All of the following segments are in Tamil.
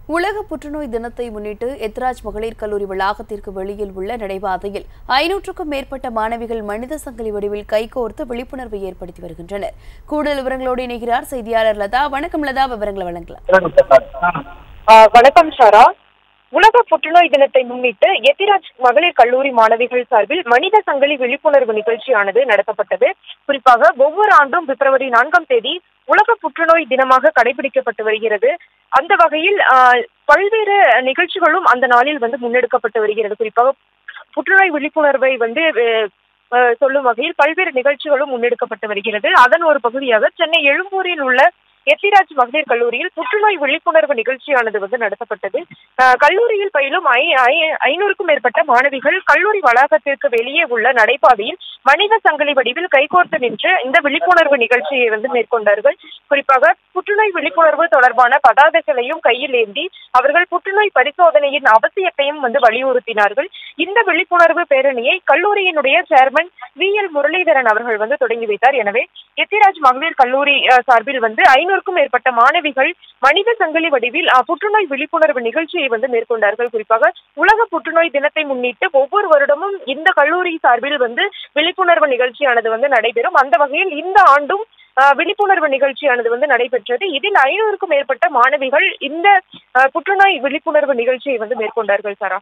உலக புற்றுநோய் தினத்தை முன்னிட்டு எத்ராஜ் மகளிர் கல்லூரி வளாகத்திற்கு வெளியில் உள்ள நடைபாதையில் ஐநூற்றுக்கும் மேற்பட்ட மாணவிகள் மனித சங்கிலி வடிவில் கைகோர்த்து விழிப்புணர்வை ஏற்படுத்தி வருகின்றனர் கூடுதல் விவரங்களோடு இணைகிறார் செய்தியாளர் லதா வணக்கம் லதா விவரங்களை வழங்கலாம் ஆ, வணக்கம் சாரா உலக புற்றுநோய் தினத்தை முன்னிட்டு எத்திராஜ் மகளிர் கல்லூரி மாணவிகள் சார்பில் மனித சங்கிலி விழிப்புணர்வு நிகழ்ச்சியானது நடத்தப்பட்டது குறிப்பாக ஒவ்வொரு ஆண்டும் பிப்ரவரி நான்காம் தேதி உலக புற்றுநோய் தினமாக கடைபிடிக்கப்பட்டு வருகிறது அந்த வகையில் ஆ, பல்வேறு நிகழ்ச்சிகளும் அந்த நாளில் வந்து முன்னெடுக்கப்பட்டு வருகிறது குறிப்பாக புற்றுநோய் விழிப்புணர்வை வந்து அஹ், அஹ், சொல்லும் வகையில் பல்வேறு நிகழ்ச்சிகளும் முன்னெடுக்கப்பட்டு வருகிறது அதன் ஒரு பகுதியாக சென்னை எழும்பூரில் உள்ள எத்திராஜ் மகளிர் கல்லூரியில் புற்றுநோய் விழிப்புணர்வு நிகழ்ச்சியானது வந்து நடத்தப்பட்டது அஹ், கல்லூரியில் பயிலும் ஐ- ஐ- ஐநூறுக்கும் மேற்பட்ட மாணவிகள் கல்லூரி வளாகத்திற்கு வெளியே உள்ள நடைபாதையில் மனித சங்கிலி வடிவில் கைகோர்த்து நின்று இந்த விழிப்புணர்வு நிகழ்ச்சியை வந்து மேற்கொண்டார்கள் குறிப்பாக புற்றுநோய் விழிப்புணர்வு தொடர்பான பதாதைகளையும் கையில் ஏந்தி அவர்கள் புற்றுநோய் பரிசோதனையின் அவசியத்தையும் வந்து வலியுறுத்தினார்கள் இந்த விழிப்புணர்வு பேரணியை கல்லூரியினுடைய சேர்மன் வி எல் முரளிதரன் அவர்கள் வந்து தொடங்கி வைத்தார் எனவே எத்திராஜ் மகளிர் கல்லூரி அஹ், சார்பில் வந்து ஐநூறுக்கும் மேற்பட்ட மாணவிகள் மனித சங்கிலி வடிவில் அஹ், புற்றுநோய் விழிப்புணர்வு நிகழ்ச்சியை வந்து மேற்கொண்டார்கள் குறிப்பாக உலக புற்றுநோய் தினத்தை முன்னிட்டு ஒவ்வொரு வருடமும் இந்த கல்லூரி சார்பில் வந்து விழிப்புணர்வு நிகழ்ச்சியானது வந்து நடைபெறும் அந்த வகையில் இந்த ஆண்டும் அஹ், விழிப்புணர்வு நிகழ்ச்சியானது வந்து நடைபெற்றது இதில் ஐநூறுக்கும் மேற்பட்ட மாணவிகள் இந்த அஹ், புற்றுநோய் விழிப்புணர்வு நிகழ்ச்சியை வந்து மேற்கொண்டார்கள் சாரா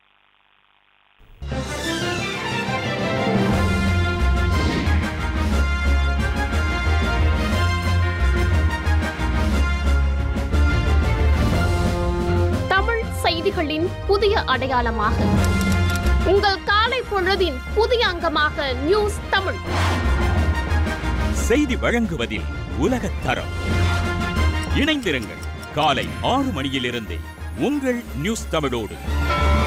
தமிழ் செய்திகளின் புதிய அடையாளமாக உங்கள் காலை பொழுதின் புதிய அங்கமாக நியூஸ் தமிழ் செய்தி வழங்குவதில் உலகத் தரம் இணைந்திருங்கள் காலை ஆறு மணியிலிருந்தே உங்கள் நியூஸ் தமிழோடு